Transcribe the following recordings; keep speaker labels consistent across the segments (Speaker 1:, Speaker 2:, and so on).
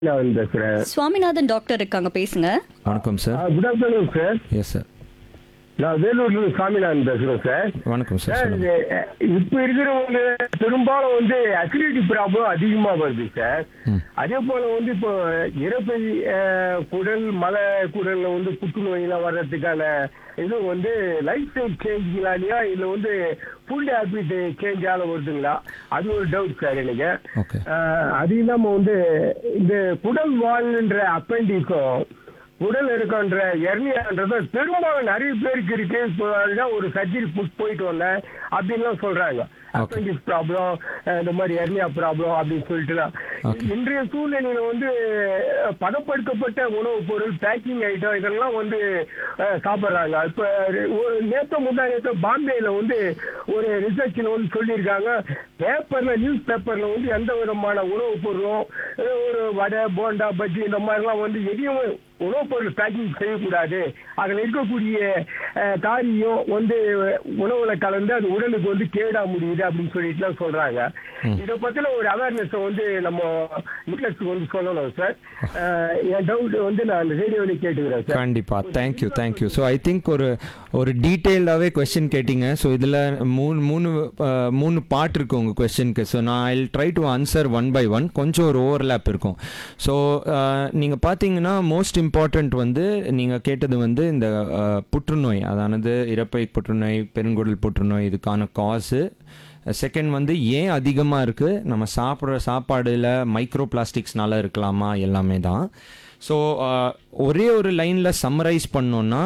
Speaker 1: நான் பேசுறேன்
Speaker 2: சுவாமிநாதன் டாக்டர் இருக்காங்க பேசுங்க
Speaker 3: வணக்கம் sir
Speaker 1: good afternoon sir
Speaker 3: yes sir
Speaker 1: நான் வேலூர்ல இருந்து சாமிநாதன் பேசுறேன் சார்
Speaker 3: வணக்கம் சார்
Speaker 1: சார்
Speaker 3: சொல்லுங்க
Speaker 1: இது, இப்ப இருக்கிறவங்க பெரும்பாலும் வந்து அசிடிட்டி ப்ராப்ளம் அதிகமா வருது சார் அதே போல வந்து இப்போ இறப்பை அஹ், குடல் மலை குடல்ல வந்து புற்றுநோயெல்லாம் வர்றதுக்கான இது வந்து லைஃப் ஸ்டைல் சேஞ்ச்ங்களாலையா இல்ல வந்து ஃபுட் ஹேபிட் சேஞ்சால வருதுங்களா அது ஒரு டவுட் சார் எனக்கு
Speaker 3: ஓகே
Speaker 1: ஆஹ் அது இல்லாம வந்து இந்த குடல் வாழ்ன்ற அப்பெண்டிஸும் குடல் இருக்கன்ற எர்னியான்றது பெரும்பாலும் நிறைய பேருக்கு இருக்கு இப்போ அதுதான் ஒரு சர்ஜரி போயிட்டு வந்தேன் அப்படின்லாம் சொல்றாங்க அப்பெண்டிக்ஸ் ப்ராப்ளம் இந்த மாதிரி எர்னியா ப்ராப்ளம் அப்படின்னு சொல்லிட்டுலாம்
Speaker 3: Okay.
Speaker 1: இன்றைய சூழ்நிலையில வந்து அஹ், பதப்படுத்தப்பட்ட உணவுப் பொருள் பேக்கிங் ஐட்டம் இதெல்லாம் வந்து அஹ், சாப்பிடுறாங்க இப்ப ஒரு நேற்று முந்தா நேற்று பாம்பேல வந்து ஒரு ரிசர்ச்ல வந்து சொல்லியிருக்காங்க பேப்பர்ல நியூஸ் பேப்பர்ல வந்து எந்த விதமான உணவுப் பொருளும் அஹ், ஒரு வடை போண்டா பஜ்ஜி இந்த மாதிரிலாம் வந்து எதையும் உணவுப் பொருள் பேக்கிங் செய்யக்கூடாது அதில் இருக்கக்கூடிய அஹ், காரியம் வந்து உணவுல கலந்து அது உடலுக்கு வந்து கேடா முடியுது அப்படின்னு சொல்லிட்டுலாம் சொல்றாங்க இதை பத்தின ஒரு அவேர்னஸ் வந்து நம்ம நிக்லஸ்க்கு வந்து சொல்லணும் சார் அஹ், என் டவுட் வந்து நான் அந்த ரேடியோவில் கேட்டுக்கிறேன் சார்
Speaker 3: கண்டிப்பா thank you thank you so I think ஒரு ஒரு டீட்டெயில்டாகவே கொஸ்டின் கேட்டிங்க ஸோ இதில் மூணு மூணு அஹ், மூணு பார்ட் இருக்கு உங்கள் கொஸ்டினுக்கு ஸோ நான் I try to answer one by one கொஞ்சம் ஒரு ஓவர்லேப் இருக்கும் ஸோ நீங்கள் பார்த்தீங்கன்னா மோஸ்ட் இம்பார்ட்டண்ட் வந்து நீங்கள் கேட்டது வந்து இந்த அஹ், புற்றுநோய் அதானது இறப்பை புற்றுநோய் பெருங்குடல் புற்றுநோய் இதுக்கான காசு செகண்ட் வந்து ஏன் அதிகமாக இருக்குது நம்ம சாப்பிட்ற சாப்பாடில் மைக்ரோ பிளாஸ்டிக்ஸ்னால இருக்கலாமா எல்லாமே தான் ஸோ ஒரே ஒரு லைனில் சம்மரைஸ் பண்ணோன்னா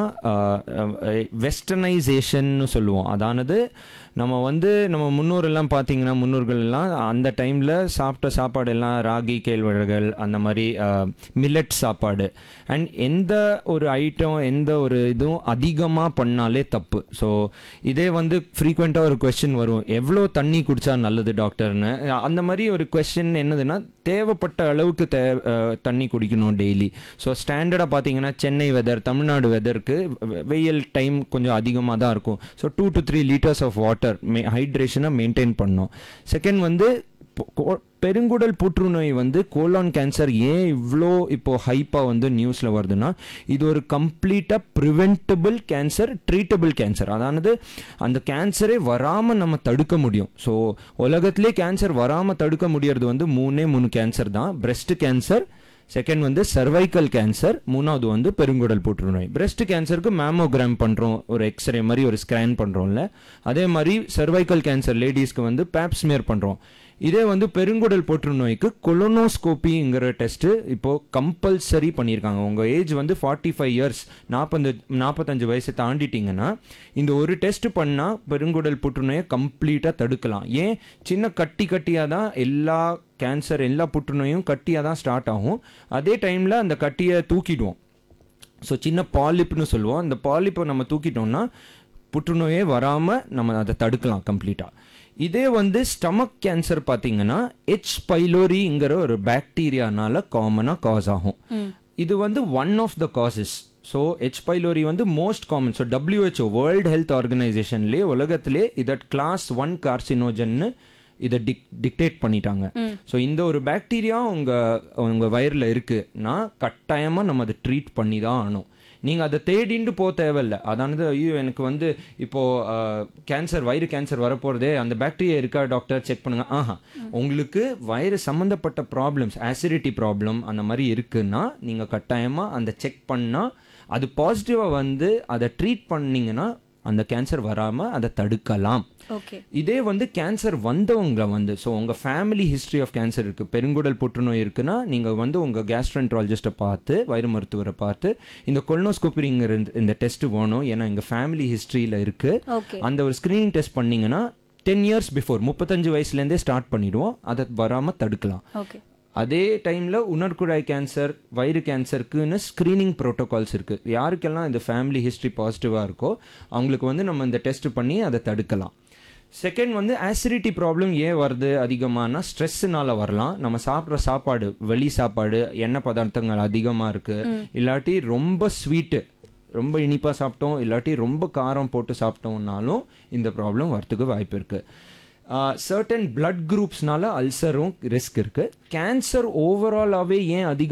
Speaker 3: வெஸ்டர்னைசேஷன்னு சொல்லுவோம் அதானது நம்ம வந்து நம்ம முன்னோர் எல்லாம் பார்த்தீங்கன்னா முன்னோர்கள் எல்லாம் அந்த டைமில் சாப்பிட்ட சாப்பாடு எல்லாம் ராகி கேழ்வரகுகள் அந்த மாதிரி மில்லட் சாப்பாடு அண்ட் எந்த ஒரு ஐட்டம் எந்த ஒரு இதுவும் அதிகமாக பண்ணாலே தப்பு ஸோ இதே வந்து ஃப்ரீக்வெண்ட்டாக ஒரு கொஸ்டின் வரும் எவ்வளோ தண்ணி குடிச்சா நல்லது டாக்டர்னு அந்த மாதிரி ஒரு கொஸ்டின் என்னதுன்னா தேவைப்பட்ட அளவுக்கு தே அஹ், தண்ணி குடிக்கணும் டெய்லி ஸோ ஸ்டாண்டர்டாக பார்த்தீங்கன்னா சென்னை வெதர் தமிழ்நாடு வெதருக்கு வெயில் டைம் கொஞ்சம் அதிகமாக தான் இருக்கும் so two to three litres of water may ஹைட்ரேஷனை மெயின்டைன் பண்ணணும் செகண்ட் வந்து பொ- கோ- பெருங்குடல் புற்றுநோய் வந்து கோலான் கேன்சர் ஏன் இவ்வளோ இப்போ ஹைப்பாக வந்து நியூஸில் வருதுன்னா இது ஒரு கம்ப்ளீட்டாக ப்ரிவென்டபிள் கேன்சர் ட்ரீட்டபிள் கேன்சர் அதானது அந்த கேன்சரே வராமல் நம்ம தடுக்க முடியும் ஸோ உலகத்திலே கேன்சர் வராமல் தடுக்க முடியறது வந்து மூணே மூணு கேன்சர் தான் breast கேன்சர் செகண்ட் வந்து சர்வைக்கல் கேன்சர் மூணாவது வந்து பெருங்குடல் புற்றுநோய் breast கேன்சருக்கு மேமோகிராம் பண்ணுறோம் ஒரு எக்ஸ்ரே மாதிரி ஒரு ஸ்கேன் பண்ணுறோம்ல அதே மாதிரி சர்வைக்கல் கேன்சர் லேடிஸ்க்கு வந்து பேப்ஸ்மியர் பண்ணுறோம் இதே வந்து பெருங்குடல் புற்றுநோய்க்கு கொலோனோஸ்கோபிங்கிற டெஸ்ட்டு இப்போது கம்பல்சரி பண்ணியிருக்காங்க உங்கள் ஏஜ் வந்து ஃபார்ட்டி ஃபைவ் இயர்ஸ் நாற்பது நாற்பத்தஞ்சு வயசை தாண்டிட்டீங்கன்னா இந்த ஒரு டெஸ்ட் பண்ணால் பெருங்குடல் புற்றுநோயை கம்ப்ளீட்டாக தடுக்கலாம் ஏன் சின்ன கட்டி கட்டியாக தான் எல்லா கேன்சர் எல்லா புற்றுநோயும் கட்டியாக தான் ஸ்டார்ட் ஆகும் அதே டைமில் அந்த கட்டியை தூக்கிடுவோம் ஸோ சின்ன பாலிப்னு சொல்லுவோம் அந்த பாலிப்பை நம்ம தூக்கிட்டோம்னா புற்றுநோயே வராமல் நம்ம அதை தடுக்கலாம் கம்ப்ளீட்டாக இதே வந்து ஸ்டமக் கேன்சர் பார்த்தீங்கன்னா எச் பைலோரிங்கிற ஒரு பாக்டீரியானால காமனாக காஸ் ஆகும் இது வந்து one of the causes so H pylori வந்து most common so WHO world health ஆர்கனைசேஷன்லேயே உலகத்திலே இதை கிளாஸ் ஒன் கார்சினோஜன்னு இதை டிக் டிக்டேட் பண்ணிட்டாங்க ஸோ இந்த ஒரு பாக்டீரியா உங்கள் உங்கள் வயிறில் இருக்குன்னா கட்டாயமாக நம்ம அதை ட்ரீட் பண்ணி தான் ஆகணும் நீங்கள் அதை தேடிண்டு போக தேவையில்ல அதானது ஐயோ எனக்கு வந்து இப்போது கேன்சர் வயிறு கேன்சர் வரப்போகிறதே அந்த பாக்டீரியா இருக்கா டாக்டர் செக் பண்ணுங்க ஆஹா உங்களுக்கு வயிறு சம்மந்தப்பட்ட ப்ராப்ளம்ஸ் ஆசிடிட்டி ப்ராப்ளம் அந்த மாதிரி இருக்குன்னா நீங்கள் கட்டாயமாக அந்த செக் பண்ணால் அது பாசிட்டிவாக வந்து அதை ட்ரீட் பண்ணீங்கன்னா அந்த கேன்சர் வராமல் அதை தடுக்கலாம்
Speaker 2: ஓகே
Speaker 3: இதே வந்து கேன்சர் வந்தவங்க வந்து ஸோ உங்கள் ஃபேமிலி ஹிஸ்ட்ரி ஆஃப் கேன்சர் இருக்குது பெருங்குடல் புற்றுநோய் இருக்குன்னா நீங்கள் வந்து உங்கள் கேஸ்ட்ரன்ட்ராலஜிஸ்ட்டை பார்த்து வயிறு மருத்துவரை பார்த்து இந்த கொல்னோஸ்கோப்பிங்கிற இந்த டெஸ்ட் வேணும் ஏன்னா எங்கள் ஃபேமிலி ஹிஸ்ட்ரியில் இருக்குது
Speaker 2: ஓகே
Speaker 3: அந்த ஒரு ஸ்க்ரீனிங் டெஸ்ட் பண்ணீங்கன்னா டென் இயர்ஸ் பிஃபோர் முப்பத்தஞ்சு வயசுலேருந்தே ஸ்டார்ட் பண்ணிடுவோம் அதை வராமல் தடுக்கலாம்
Speaker 2: ஓகே
Speaker 3: அதே டைமில் உணர்குழாய் கேன்சர் வயிறு கேன்சருக்குன்னு ஸ்க்ரீனிங் ப்ரோட்டோகால்ஸ் இருக்குது யாருக்கெல்லாம் இந்த ஃபேமிலி ஹிஸ்ட்ரி பாசிட்டிவாக இருக்கோ அவங்களுக்கு வந்து நம்ம இந்த டெஸ்ட் பண்ணி அதை தடுக்கலாம் செகண்ட் வந்து ஆசிடிட்டி ப்ராப்ளம் ஏன் வருது அதிகமானா ஸ்ட்ரெஸ்ஸுனால வரலாம் நம்ம சாப்பிட்ற சாப்பாடு வெளி சாப்பாடு எண்ணெய் பதார்த்தங்கள் அதிகமாக இருக்குது இல்லாட்டி ரொம்ப ஸ்வீட்டு ரொம்ப இனிப்பாக சாப்பிட்டோம் இல்லாட்டி ரொம்ப காரம் போட்டு சாப்பிட்டோம்னாலும் இந்த ப்ராப்ளம் வரத்துக்கு வாய்ப்பு இருக்குது சர்டன் பிளட் குரூப்ஸ்னால அல்சரும் ரிஸ்க் இருக்குது கேன்சர் ஓவராலாகவே ஏன் அதிகம்